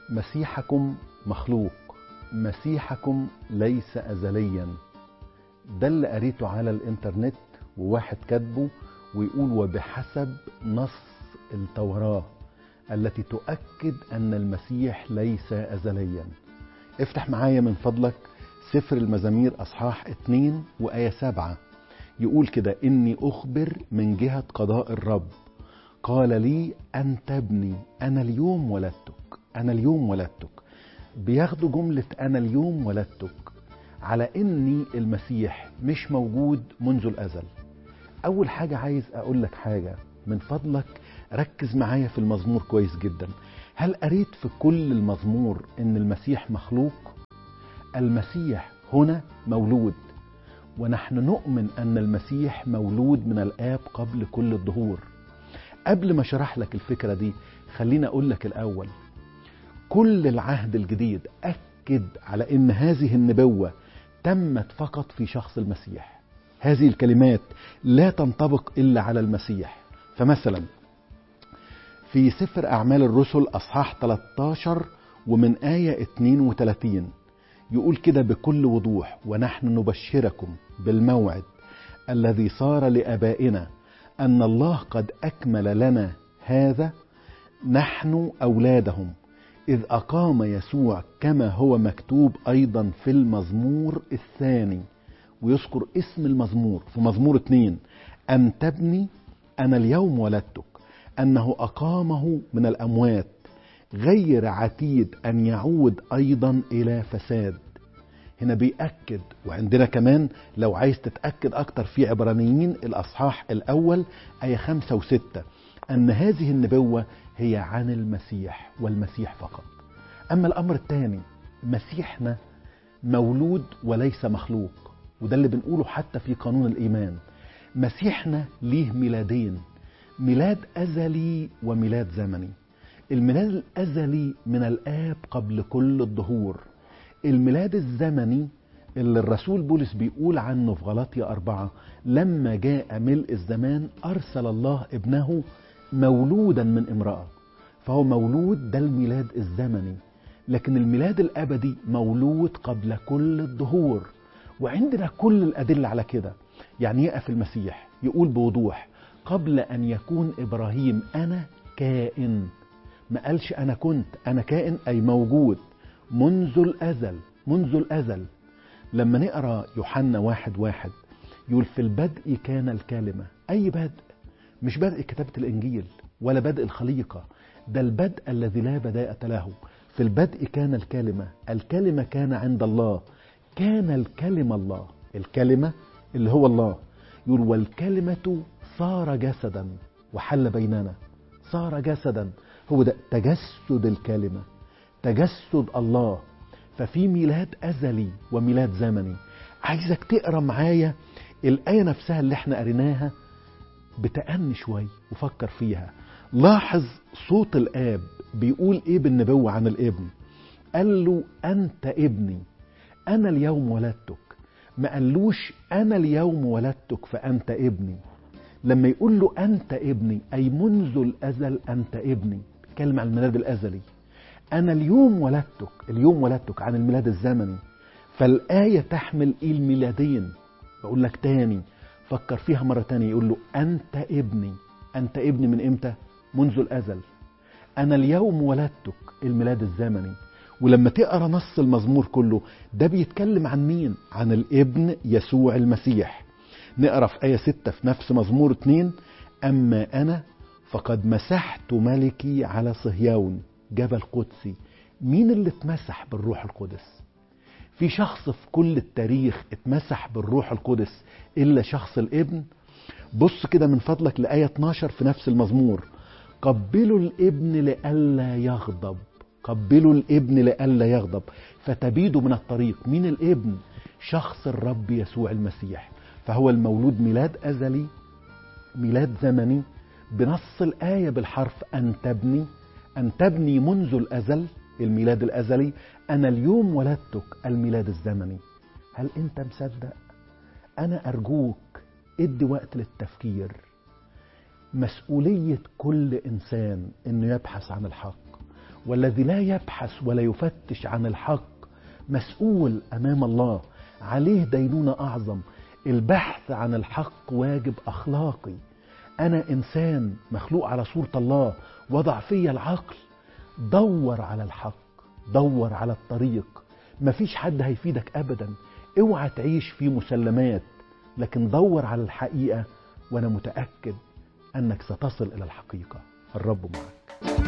مسيحكم مخلوق مسيحكم ليس أزليا ده اللي قريته على الإنترنت وواحد كاتبه ويقول وبحسب نص التوراة التي تؤكد أن المسيح ليس أزليا افتح معايا من فضلك سفر المزامير أصحاح 2 وآية 7 يقول كده إني أخبر من جهة قضاء الرب قال لي أنت ابني أنا اليوم ولدتك أنا اليوم ولدتك بياخدوا جملة أنا اليوم ولدتك على إني المسيح مش موجود منذ الأزل أول حاجة عايز أقول لك حاجة من فضلك ركز معايا في المزمور كويس جدا هل قريت في كل المزمور إن المسيح مخلوق؟ المسيح هنا مولود ونحن نؤمن أن المسيح مولود من الآب قبل كل الدهور قبل ما شرح لك الفكرة دي خليني أقول لك الأول كل العهد الجديد أكد على أن هذه النبوة تمت فقط في شخص المسيح هذه الكلمات لا تنطبق إلا على المسيح فمثلا في سفر أعمال الرسل أصحاح 13 ومن آية 32 يقول كده بكل وضوح ونحن نبشركم بالموعد الذي صار لآبائنا أن الله قد أكمل لنا هذا نحن أولادهم إذ أقام يسوع كما هو مكتوب أيضا في المزمور الثاني ويذكر اسم المزمور في مزمور اتنين أن تبني أنا اليوم ولدتك أنه أقامه من الأموات غير عتيد أن يعود أيضا إلى فساد هنا بيأكد وعندنا كمان لو عايز تتأكد أكتر في عبرانيين الأصحاح الأول آية خمسة وستة أن هذه النبوة هي عن المسيح والمسيح فقط أما الأمر الثاني مسيحنا مولود وليس مخلوق وده اللي بنقوله حتى في قانون الإيمان مسيحنا ليه ميلادين ميلاد أزلي وميلاد زمني الميلاد الأزلي من الآب قبل كل الدهور الميلاد الزمني اللي الرسول بولس بيقول عنه في غلاطيا أربعة لما جاء ملء الزمان أرسل الله ابنه مولودا من امرأة فهو مولود ده الميلاد الزمني لكن الميلاد الأبدي مولود قبل كل الدهور وعندنا كل الأدلة على كده يعني يقف المسيح يقول بوضوح قبل أن يكون إبراهيم أنا كائن ما قالش أنا كنت أنا كائن أي موجود منذ الأزل منذ الأزل لما نقرأ يوحنا واحد واحد يقول في البدء كان الكلمة أي بدء مش بدء كتابة الإنجيل ولا بدء الخليقة ده البدء الذي لا بداية له في البدء كان الكلمة الكلمة كان عند الله كان الكلمة الله الكلمة اللي هو الله يقول والكلمة صار جسدا وحل بيننا صار جسدا هو ده تجسد الكلمة تجسد الله ففي ميلاد أزلي وميلاد زمني عايزك تقرا معايا الآية نفسها اللي احنا قريناها بتأني شوي وفكر فيها لاحظ صوت الآب بيقول إيه بالنبوة عن الابن قال له أنت ابني أنا اليوم ولدتك ما قالوش أنا اليوم ولدتك فأنت ابني لما يقول له أنت ابني أي منذ الأزل أنت ابني بيتكلم عن الميلاد الأزلي أنا اليوم ولدتك اليوم ولدتك عن الميلاد الزمني فالآية تحمل إيه الميلادين بقول لك تاني فكر فيها مرة تانية يقول له أنت ابني أنت ابني من إمتى منذ الأزل أنا اليوم ولدتك الميلاد الزمني ولما تقرا نص المزمور كله ده بيتكلم عن مين عن الابن يسوع المسيح نقرا في آية 6 في نفس مزمور 2 أما أنا فقد مسحت ملكي على صهيون جبل قدسي مين اللي اتمسح بالروح القدس في شخص في كل التاريخ اتمسح بالروح القدس إلا شخص الابن بص كده من فضلك لآية 12 في نفس المزمور قبلوا الابن لئلا يغضب قبلوا الابن لئلا يغضب فتبيدوا من الطريق مين الابن شخص الرب يسوع المسيح فهو المولود ميلاد أزلي ميلاد زمني بنص الآية بالحرف أن تبني أن تبني منذ الأزل الميلاد الأزلي أنا اليوم ولدتك الميلاد الزمني هل أنت مصدق؟ أنا أرجوك ادي وقت للتفكير مسؤولية كل إنسان إنه يبحث عن الحق والذي لا يبحث ولا يفتش عن الحق مسؤول امام الله عليه دينونه اعظم البحث عن الحق واجب اخلاقي انا انسان مخلوق على صوره الله وضع فيا العقل دور على الحق دور على الطريق مفيش حد هيفيدك ابدا اوعى تعيش في مسلمات لكن دور على الحقيقه وانا متاكد انك ستصل الى الحقيقه الرب معك